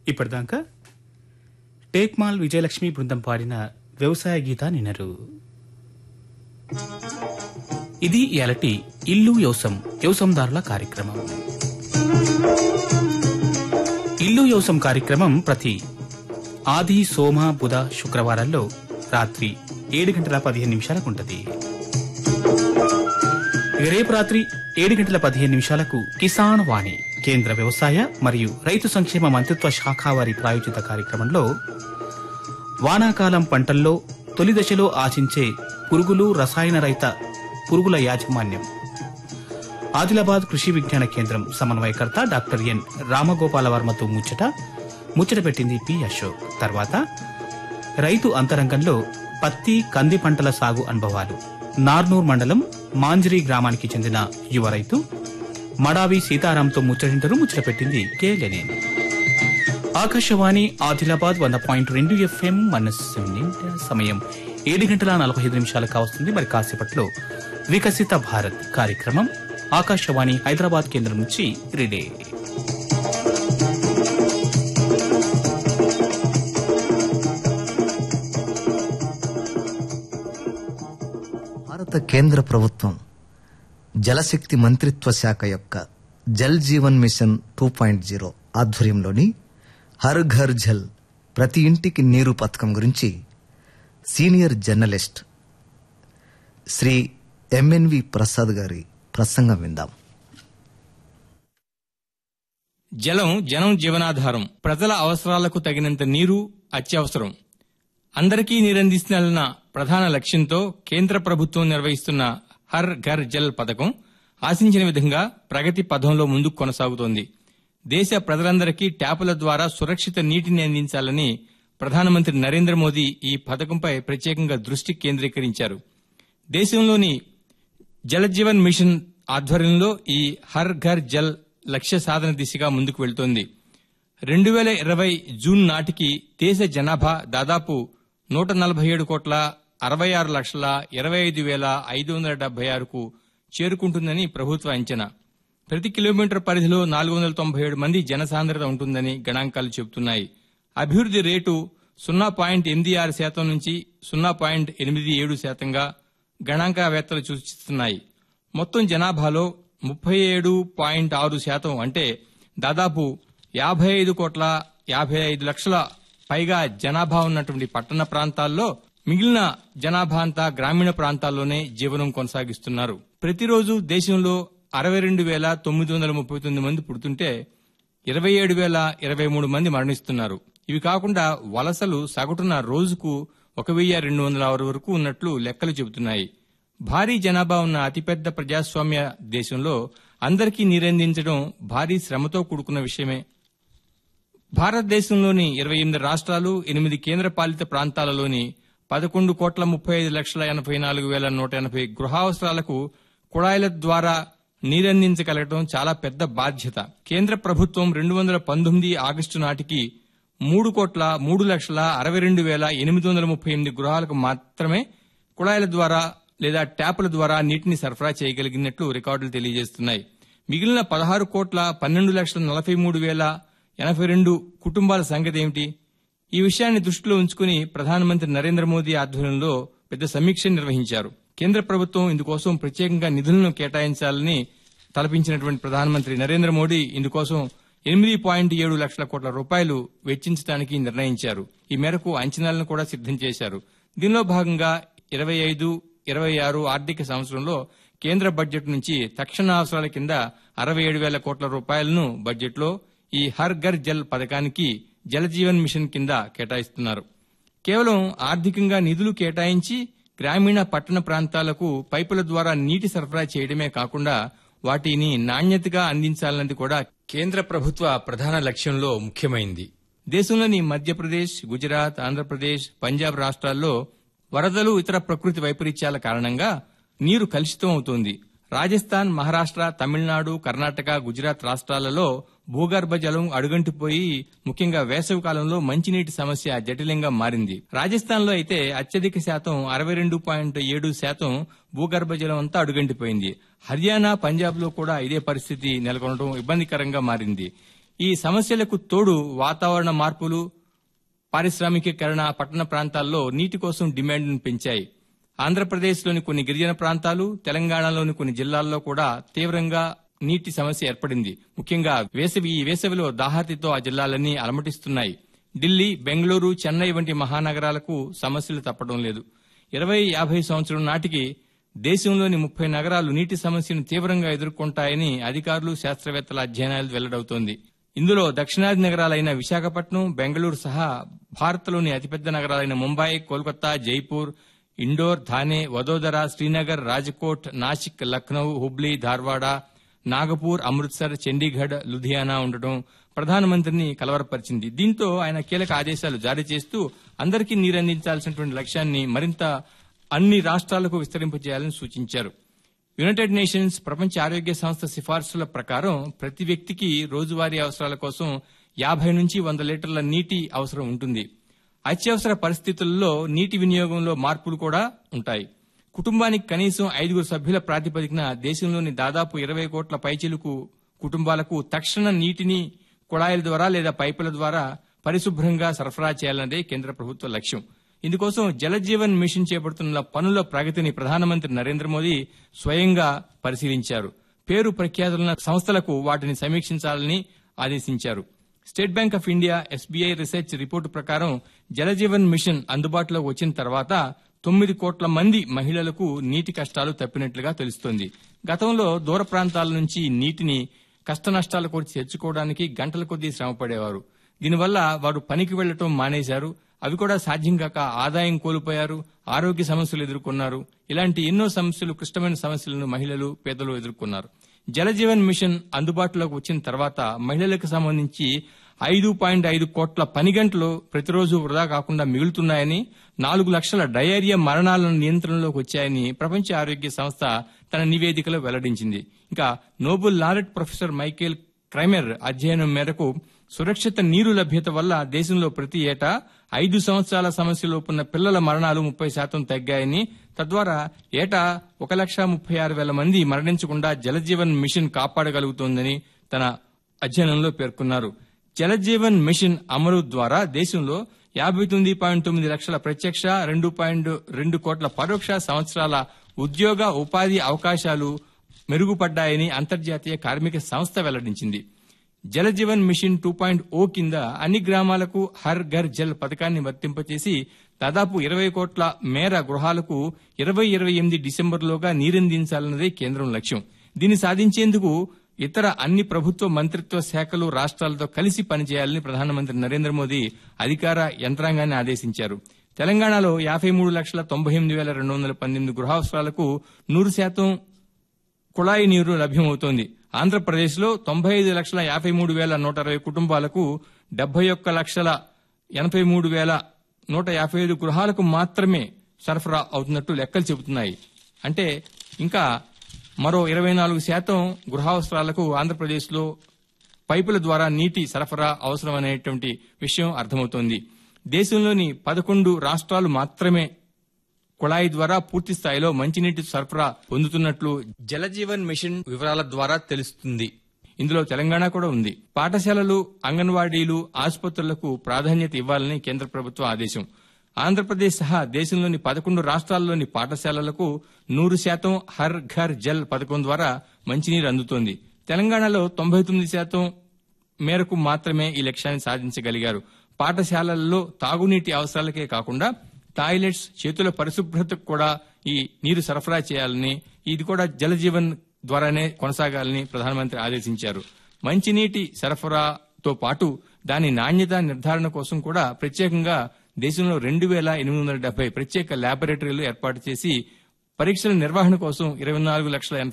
ఇప్పటిదాకా టేక్మాల్ విజయలక్ష్మి బృందం పాడిన వ్యవసాయ గీత నినరు ఇది ఇయాలటి ఇల్లు యోసం యోసందారుల కార్యక్రమం ఇల్లు యోసం కార్యక్రమం ప్రతి ఆది సోమ బుధ శుక్రవారాల్లో రాత్రి ఏడు గంటల పదిహేను నిమిషాలకు ఉంటుంది ఇక రేపు రాత్రి ఏడు గంటల పదిహేను నిమిషాలకు కిసాన్ వాణి కేంద్ర వ్యవసాయ మరియు రైతు సంక్షేమ మంత్రిత్వ శాఖ వారి ప్రాయోజిత కార్యక్రమంలో వానాకాలం పంటల్లో తొలి దశలో ఆశించే పురుగులు రసాయన రహిత పురుగుల యాజమాన్యం ఆదిలాబాద్ కృషి విజ్ఞాన కేంద్రం సమన్వయకర్త డాక్టర్ ఎన్ రామగోపాల వర్మతో ముచ్చట ముచ్చట పెట్టింది పి అశోక్ తర్వాత రైతు అంతరంగంలో పత్తి కంది పంటల సాగు అనుభవాలు నార్నూర్ మండలం మాంజరి గ్రామానికి చెందిన యువ రైతు మడావి సీతారాంతో ముచ్చటింటారు ముచ్చట పెట్టింది కే లెనిన్ ఆకాశవాణి ఆదిలాబాద్ వంద పాయింట్ రెండు ఎఫ్ఎం మనస్సు నిండా సమయం ఏడు గంటల నలభై ఐదు నిమిషాలు కావస్తుంది మరి కాసేపట్లో వికసిత భారత్ కార్యక్రమం ఆకాశవాణి హైదరాబాద్ కేంద్రం నుంచి రిలే భారత కేంద్ర ప్రభుత్వం జలశక్తి మంత్రిత్వ శాఖ యొక్క Jal Jeevan mission two point zero ఆధ్వర్యంలోని హర్ ఘర్ జల్ ప్రతి ఇంటికి నీరు పథకం గురించి senior journalist Shri MNV Prasad గారి ప్రసంగం విందాం జలం జనం జీవనాధారం ప్రజల అవసరాలకు తగినంత నీరు అత్యవసరం అందరికీ నీరందిస్తున్న ప్రధాన లక్ష్యంతో కేంద్ర ప్రభుత్వం నిర్వహిస్తున్న హర్ ఘర్ జల్ పథకం ఆశించిన విధంగా ప్రగతి పథంలో ముందుకు కొనసాగుతోంది దేశ ప్రజలందరికీ ట్యాపుల ద్వారా సురక్షిత నీటిని అందించాలని ప్రధానమంత్రి నరేంద్ర మోదీ ఈ పథకంపై ప్రత్యేకంగా దృష్టి కేంద్రీకరించారు దేశంలోని జలజీవన్ మిషన్ ఆధ్వర్యంలో ఈ హర్ ఘర్ జల్ లక్ష్య సాధన దిశగా ముందుకు వెళ్తోంది రెండు వేల ఇరవై జూన్ నాటికి దేశ జనాభా దాదాపు నూట నలభై ఏడు కోట్ల అరవై ఆరు లక్షల ఇరవై ఐదు వేల ఐదు వందల డెబ్బై ఆరుకు చేరుకుంటుందని ప్రభుత్వ అంచనా ప్రతి కిలోమీటర్ పరిధిలో నాలుగు వందల తొంభై ఏడు మంది జనసాంద్రత ఉంటుందని గణాంకాలు చెబుతున్నాయి అభివృద్ది రేటు సున్నా పాయింట్ ఎనిమిది ఆరు శాతం నుంచి సున్నా పాయింట్ ఎనిమిది ఏడు శాతంగా గణాంకవేత్తలు సూచిస్తున్నాయి మొత్తం జనాభాలో ముప్పై ఏడు పాయింట్ ఆరు శాతం అంటే దాదాపు యాభై ఐదు కోట్ల యాభై ఐదు లక్షల పైగా జనాభా ఉన్నటువంటి పట్టణ ప్రాంతాల్లో మిగిలిన జనాభా అంతా గ్రామీణ ప్రాంతాల్లోనే జీవనం కొనసాగిస్తున్నారు ప్రతిరోజు దేశంలో అరవై రెండు వేల తొమ్మిది వందల ముప్పై తొమ్మిది మంది పుడుతుంటే ఇరవై ఏడు వేల ఇరవై మూడు మంది మరణిస్తున్నారు ఇవి కాకుండా వలసలు సగటున రోజుకు ఒక వెయ్యి రెండు వందల ఆరు వరకు ఉన్నట్లు లెక్కలు చెబుతున్నాయి భారీ జనాభా ఉన్న అతిపెద్ద ప్రజాస్వామ్య దేశంలో అందరికీ నీరందించడం భారీ శ్రమతో కూడుకున్న విషయమే భారతదేశంలోని ఇరవై ఎనిమిది రాష్ట్రాలు ఎనిమిది కేంద్ర పాలిత ప్రాంతాలలోని పదకొండు కోట్ల ముప్పై ఐదు లక్షల ఎనభై నాలుగు వేల నూట ఎనభై గృహావసరాలకు కుళాయిల ద్వారా నీరందించగలగడం చాలా పెద్ద బాధ్యత కేంద్ర ప్రభుత్వం రెండు వందల పంతొమ్మిది ఆగస్టు నాటికి మూడు కోట్ల మూడు లక్షల అరవై రెండు వేల ఎనిమిది వందల ముప్పై ఎనిమిది గృహాలకు మాత్రమే కుళాయిల ద్వారా లేదా ట్యాపుల ద్వారా నీటిని సరఫరా చేయగలిగినట్లు రికార్డులు తెలియజేస్తున్నాయి మిగిలిన పదహారు కోట్ల పన్నెండు లక్షల నలభై మూడు వేల ఎనభై రెండు కుటుంబాల సంగతి ఏమిటి ఈ విషయాన్ని దృష్టిలో ఉంచుకుని ప్రధానమంత్రి నరేంద్ర మోదీ ఆధ్వర్యంలో పెద్ద సమీక్ష నిర్వహించారు కేంద్ర ప్రభుత్వం ఇందుకోసం ప్రత్యేకంగా నిధులను కేటాయించాలని తలపించినటువంటి ప్రధానమంత్రి నరేంద్ర మోడీ ఇందుకోసం ఎనిమిది పాయింట్ ఏడు లక్షల కోట్ల రూపాయలు వెచ్చించడానికి నిర్ణయించారు ఈ మేరకు అంచనాలను కూడా సిద్దం చేశారు దీనిలో భాగంగా ఇరవై ఐదు ఇరవై ఆరు ఆర్థిక సంవత్సరంలో కేంద్ర బడ్జెట్ నుంచి తక్షణ అవసరాల కింద అరవై ఏడు వేల కోట్ల రూపాయలను బడ్జెట్లో ఈ హర్ ఘర్ జల్ పథకానికి జల జీవన్ మిషన్ కింద కేటాయిస్తున్నారు కేవలం ఆర్థికంగా నిధులు కేటాయించి గ్రామీణ పట్టణ ప్రాంతాలకు పైపుల ద్వారా నీటి సరఫరా చేయడమే కాకుండా వాటిని నాణ్యతగా అందించాలన్నది కూడా కేంద్ర ప్రభుత్వ ప్రధాన లక్ష్యంలో ముఖ్యమైంది దేశంలోని మధ్యప్రదేశ్ గుజరాత్ ఆంధ్రప్రదేశ్ పంజాబ్ రాష్ట్రాల్లో వరదలు ఇతర ప్రకృతి వైపరీత్యాల కారణంగా నీరు కలుషితం అవుతోంది రాజస్థాన్ మహారాష్ట్ర తమిళనాడు కర్ణాటక గుజరాత్ రాష్ట్రాలలో భూగర్భ జలం అడుగంటిపోయి ముఖ్యంగా వేసవి కాలంలో మంచినీటి సమస్య జటిలంగా మారింది రాజస్థాన్ లో అయితే అత్యధిక శాతం అరవై రెండు పాయింట్ ఏడు శాతం భూగర్భ జలం అంతా అడుగంటిపోయింది హర్యానా పంజాబ్ లో కూడా ఇదే పరిస్థితి నెలకొనడం ఇబ్బందికరంగా మారింది ఈ సమస్యలకు తోడు వాతావరణ మార్పులు పారిశ్రామికీకరణ పట్టణ ప్రాంతాల్లో నీటి కోసం డిమాండ్ను పెంచాయి ఆంధ్రప్రదేశ్లోని కొన్ని గిరిజన ప్రాంతాలు తెలంగాణలోని కొన్ని జిల్లాల్లో కూడా తీవ్రంగా నీటి సమస్య ఏర్పడింది ముఖ్యంగా వేసవి ఈ వేసవిలో దాహార్తితో ఆ జిల్లాలన్నీ అలమటిస్తున్నాయి ఢిల్లీ బెంగళూరు చెన్నై వంటి మహానగరాలకు సమస్యలు తప్పడం లేదు ఇరవై యాభై సంవత్సరం నాటికి దేశంలోని ముప్పై నగరాలు నీటి సమస్యను తీవ్రంగా ఎదుర్కొంటాయని అధికారులు శాస్త్రవేత్తల అధ్యయనాలు వెల్లడవుతోంది ఇందులో దక్షిణాది నగరాలైన విశాఖపట్నం బెంగళూరు సహా భారత్లోని అతిపెద్ద నగరాలైన ముంబై కోల్కతా జైపూర్ ఇండోర్ థానే వదోదర శ్రీనగర్ రాజ్కోట్ నాసిక్ లక్నౌ హుబ్లీ ధార్వాడ నాగపూర్ అమృత్సర్ చండీగఢ్ లుధియానా ఉండటం ప్రధానమంత్రిని కలవరపరిచింది దీంతో ఆయన కీలక ఆదేశాలు జారీ చేస్తూ అందరికీ నీరందించాల్సినటువంటి లక్ష్యాన్ని మరింత అన్ని రాష్ట్రాలకు విస్తరింపజేయాలని సూచించారు యునైటెడ్ నేషన్స్ ప్రపంచ ఆరోగ్య సంస్థ సిఫార్సుల ప్రకారం ప్రతి వ్యక్తికి రోజువారీ అవసరాల కోసం యాభై నుంచి వంద లీటర్ల నీటి అవసరం ఉంటుంది అత్యవసర పరిస్థితుల్లో నీటి వినియోగంలో మార్పులు కూడా ఉంటాయి కుటుంబానికి కనీసం ఐదుగురు సభ్యుల ప్రాతిపదికన దేశంలోని దాదాపు ఇరవై కోట్ల పైచిలుకు కుటుంబాలకు తక్షణ నీటిని కుళాయిల ద్వారా లేదా పైపుల ద్వారా పరిశుభ్రంగా సరఫరా చేయాలన్నదే కేంద్ర ప్రభుత్వ లక్ష్యం ఇందుకోసం జలజీవన్ మిషన్ చేపడుతున్న పనుల ప్రగతిని ప్రధానమంత్రి నరేంద్ర మోదీ స్వయంగా పరిశీలించారు పేరు ప్రఖ్యాతులున్న సంస్థలకు వాటిని సమీక్షించాలని ఆదేశించారు State Bank of India SBI research report ప్రకారం జలజీవన్ మిషన్ అందుబాటులోకి వచ్చిన తర్వాత తొమ్మిది కోట్ల మంది మహిళలకు నీటి కష్టాలు తప్పినట్లుగా తెలుస్తోంది గతంలో దూర ప్రాంతాల నుంచి నీటిని కష్ట నష్టాల కొద్ది తెచ్చుకోవడానికి గంటల కొద్దీ శ్రమపడేవారు దీనివల్ల వారు పనికి వెళ్లటం మానేశారు అవి కూడా సాధ్యం కాక ఆదాయం కోల్పోయారు ఆరోగ్య సమస్యలు ఎదుర్కొన్నారు ఇలాంటి ఎన్నో సమస్యలు క్లిష్టమైన సమస్యలను మహిళలు పేదలు ఎదుర్కొన్నారు జలజీవన్ మిషన్ అందుబాటులోకి వచ్చిన తర్వాత మహిళలకు సంబంధించి ఐదు పాయింట్ ఐదు కోట్ల పని గంటలు ప్రతిరోజు వృధా కాకుండా మిగులుతున్నాయని నాలుగు లక్షల డయేరియా మరణాలను నియంత్రణలోకి వచ్చాయని ప్రపంచ ఆరోగ్య సంస్థ తన నివేదికలో వెల్లడించింది ఇంకా Nobel laureate professor Michael Kremer అధ్యయనం మేరకు సురక్షిత నీరు లభ్యత వల్ల దేశంలో ప్రతి ఏటా ఐదు సంవత్సరాల సమస్యలో ఉన్న పిల్లల మరణాలు ముప్పై శాతం తగ్గాయని తద్వారా ఏటా ఒక లక్ష ముప్పై ఆరు వేల మంది మరణించకుండా జలజీవన్ మిషన్ కాపాడగలుగుతోందని తన అధ్యయనంలో పేర్కొన్నారు జలజీవన్ మిషన్ అమలు ద్వారా దేశంలో యాభై తొమ్మిది పాయింట్ తొమ్మిది లక్షల ప్రత్యక్ష రెండు పాయింట్ రెండు కోట్ల పరోక్ష సంవత్సరాల ఉద్యోగ ఉపాధి అవకాశాలు మెరుగుపడ్డాయని అంతర్జాతీయ కార్మిక సంస్థ వెల్లడించింది Jaljeevan mission two point O కింద అన్ని గ్రామాలకు హర్ ఘర్ జల్ పథకాన్ని వర్తింపచేసి దాదాపు ఇరవై కోట్ల మేర గృహాలకు ఇరవై ఇరవై ఎనిమిది డిసెంబర్లోగా నీరందించాలన్నదే కేంద్రం లక్ష్యం దీన్ని సాధించేందుకు ఇతర అన్ని ప్రభుత్వ మంత్రిత్వ శాఖలు రాష్ట్రాలతో కలిసి పనిచేయాలని ప్రధానమంత్రి నరేంద్ర మోదీ అధికార యంత్రాంగాన్ని ఆదేశించారు తెలంగాణలో యాభై మూడు లక్షల తొంభై ఎనిమిది వేల రెండు వందల పద్దెనిమిది గృహావసరాలకు నూరు శాతం కుళాయి నీరు లభ్యమవుతోంది ఆంధ్రప్రదేశ్లో తొంభై ఐదు లక్షల యాభై మూడు వేల నూట అరవై కుటుంబాలకు డెబ్బై ఒక్క లక్షల ఎనభై మూడు వేల నూట యాభై ఐదు గృహాలకు మాత్రమే సరఫరా అవుతున్నట్టు లెక్కలు చెబుతున్నాయి అంటే ఇంకా మరో ఇరవై నాలుగు శాతం గృహావసరాలకు ఆంధ్రప్రదేశ్లో పైపుల ద్వారా నీటి సరఫరా అవసరమనేటువంటి విషయం అర్థమవుతోంది దేశంలోని పదకొండు రాష్ట్రాలు మాత్రమే కుళాయి ద్వారా పూర్తి స్థాయిలో మంచినీటి సరఫరా పొందుతున్నట్లు జలజీవన్ మిషన్ వివరాల ద్వారా తెలుస్తుంది ఇందులో తెలంగాణ కూడా ఉంది పాఠశాలలు అంగన్వాడీలు ఆసుపత్రులకు ప్రాధాన్యత ఇవ్వాలని కేంద్ర ప్రభుత్వం ఆదేశం ఆంధ్రప్రదేశ్ సహా దేశంలోని పదకొండు రాష్ట్రాల్లోని పాఠశాలలకు నూరు శాతం హర్ ఘర్ జల్ పథకం ద్వారా మంచినీరు అందుతోంది తెలంగాణలో తొంభై తొమ్మిది శాతం మేరకు మాత్రమే ఈ లక్ష్యాన్ని సాధించగలిగారు పాఠశాలల్లో తాగునీటి అవసరాలకే కాకుండా టాయిలెట్స్ చేతుల పరిశుభ్రతకు కూడా ఈ నీరు సరఫరా చేయాలని ఇది కూడా జలజీవన్ ద్వారానే కొనసాగాలని ప్రధానమంత్రి ఆదేశించారు మంచినీటి సరఫరాతో పాటు దాని నాణ్యత నిర్ధారణ కోసం కూడా ప్రత్యేకంగా దేశంలో రెండు వేల ఎనిమిది వందల డెబ్బై ప్రత్యేక ల్యాబొరేటరీలు ఏర్పాటు చేసి పరీక్షల నిర్వహణ కోసం ఇరవై నాలుగు లక్షల